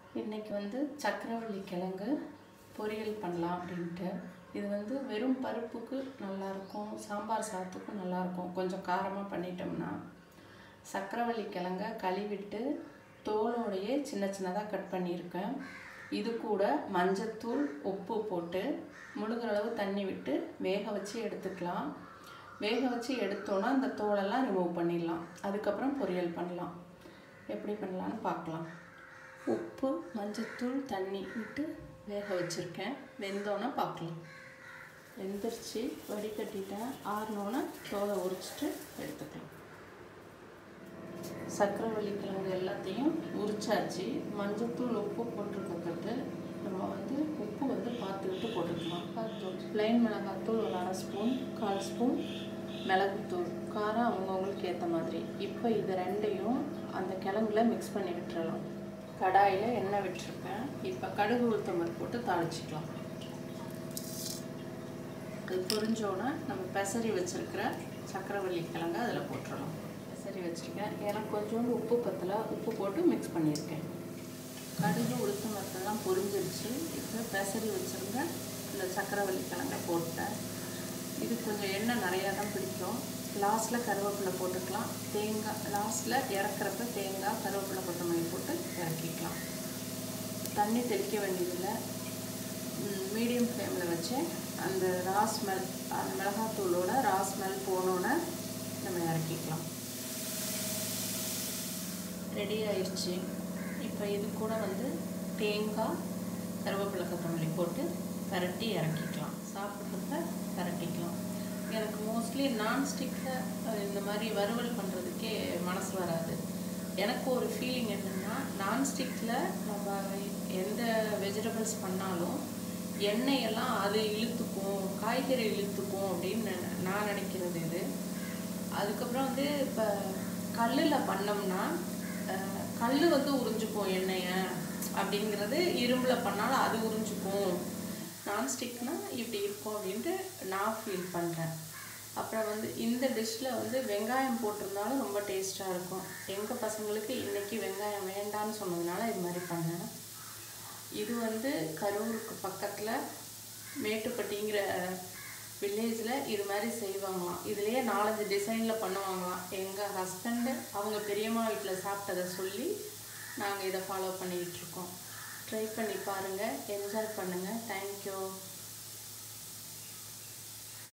இன்றைக்கி வந்து சக்கரவள்ளி கிழங்கு பொரியல் பண்ணலாம் அப்படின்ட்டு இது வந்து வெறும் பருப்புக்கு நல்லாயிருக்கும் சாம்பார் சாதத்துக்கும் நல்லாயிருக்கும் கொஞ்சம் காரமாக பண்ணிட்டோம்னா சக்கரவள்ளி கிழங்க கழுவிட்டு தோலோடையே சின்ன சின்னதாக கட் பண்ணியிருக்கேன் இது கூட மஞ்சத்தூள் உப்பு போட்டு முழுகிற அளவு தண்ணி விட்டு வேக வச்சு எடுத்துக்கலாம் வேக வச்சு எடுத்தோன்னா அந்த தோலெல்லாம் ரிமூவ் பண்ணிடலாம் அதுக்கப்புறம் பொரியல் பண்ணலாம் எப்படி பண்ணலான்னு பார்க்கலாம் உப்பு மஞ்சத்தூள் தண்ணி விட்டு வேக வச்சுருக்கேன் வெந்தோன்னே பார்க்கலாம் வெந்துருச்சு வடிகட்டிட்டேன் ஆறினோன்னே தோலை உரிச்சிட்டு எடுத்துக்கலாம் சக்கரவள்ளி கிழங்கு எல்லாத்தையும் உரிச்சாச்சு மஞ்சத்தூள் உப்பு போட்டிருக்கிறது நம்ம வந்து உப்பு வந்து பார்த்துக்கிட்டு போட்டுக்கலாம் பிளைன் மிளகாத்தூள் ஒரு அரை ஸ்பூன் கால் ஸ்பூன் மிளகுத்தூள் காரம் அவங்கவுங்களுக்கு ஏற்ற மாதிரி இப்போ இது ரெண்டையும் அந்த கிழங்குல மிக்ஸ் பண்ணி விட்டுறலாம் கடாயில் எண்ணெய் விட்டுருக்கேன் இப்போ கடுகு உளுத்தம்பருப்பு போட்டு தாளிச்சிக்கலாம் அது பொரிஞ்சோன்னே நம்ம பெசரி வச்சுருக்கிற சக்கரவள்ளி கிழங்க அதில் போட்டுடலாம் பெசரி வச்சுருக்கேன் எனக்கு கொஞ்சோண்டு உப்பு பத்தலை உப்பு போட்டு மிக்ஸ் பண்ணியிருக்கேன் கடுகு உளுத்தம் பருப்பெல்லாம் பொரிஞ்சிருச்சு இப்போ பெசரி வச்சுருங்க இந்த சக்கரவள்ளி கிழங்க போட்டேன் இது கொஞ்சம் எண்ணெய் நிறையா தான் பிடிக்கும் லாஸ்ட்டில் கருவேப்பிலை போட்டுக்கலாம் தேங்காய் லாஸ்ட்டில் இறக்குறப்ப தேங்காய் கருவேப்பிலை கொத்தமல்லி போட்டு இறக்கிக்கலாம் தண்ணி தெளிக்க வேண்டியதில்லை மீடியம் ஃப்ளேமில் வச்சு அந்த ரா ஸ்மெல் அந்த மிளகாத்தூளோட ரா ஸ்மெல் போனோன்னே நம்ம இறக்கிக்கலாம் ரெடி ஆயிடுச்சு இப்போ இது கூட வந்து தேங்காய் கருவேப்பிலை கொத்தமல்லி போட்டு பரட்டி இறக்கிக்கலாம் சாப்பிட்றப்ப பரட்டிக்கலாம் எனக்கு மோஸ்ட்லி நான்ஸ்டிக்கில் இந்த மாதிரி வறுவல் பண்ணுறதுக்கே மனசு வராது எனக்கு ஒரு ஃபீலிங் என்னென்னா நான்ஸ்டிக்கில் நம்ம எந்த வெஜிடபிள்ஸ் பண்ணாலும் எண்ணெயெல்லாம் அது இழுத்துக்கும் காய்கறி இழுத்துக்கும் அப்படின்னு நான் நினைக்கிறது இது அதுக்கப்புறம் வந்து இப்போ கல்லில் பண்ணோம்னா கல் வந்து உறிஞ்சுக்கும் எண்ணெயை அப்படிங்கிறது இரும்பில் பண்ணாலும் அது உறிஞ்சுக்கும் நான்ஸ்டிக்னா இப்படி இருக்கும் அப்படின்ட்டு நான் ஃபீல் பண்ணுறேன் அப்புறம் வந்து இந்த டிஷ்ஷில் வந்து வெங்காயம் போட்டிருந்தாலும் ரொம்ப டேஸ்ட்டாக இருக்கும் எங்கள் பசங்களுக்கு இன்றைக்கி வெங்காயம் வேண்டான்னு சொன்னதுனால இது மாதிரி பண்ணேன் இது வந்து கரூருக்கு பக்கத்தில் மேட்டுப்பட்டிங்கிற வில்லேஜில் இது மாதிரி செய்வாங்களாம் இதுலேயே நாலஞ்சு டிசைனில் பண்ணுவாங்களாம் எங்கள் ஹஸ்பண்டு அவங்க பெரியம்மா வீட்டில் சாப்பிட்டதை சொல்லி நாங்கள் இதை ஃபாலோ பண்ணிக்கிட்டு இருக்கோம் ட்ரை பண்ணி பாருங்கள் என்ஜாய் பண்ணுங்கள் தேங்க்யூ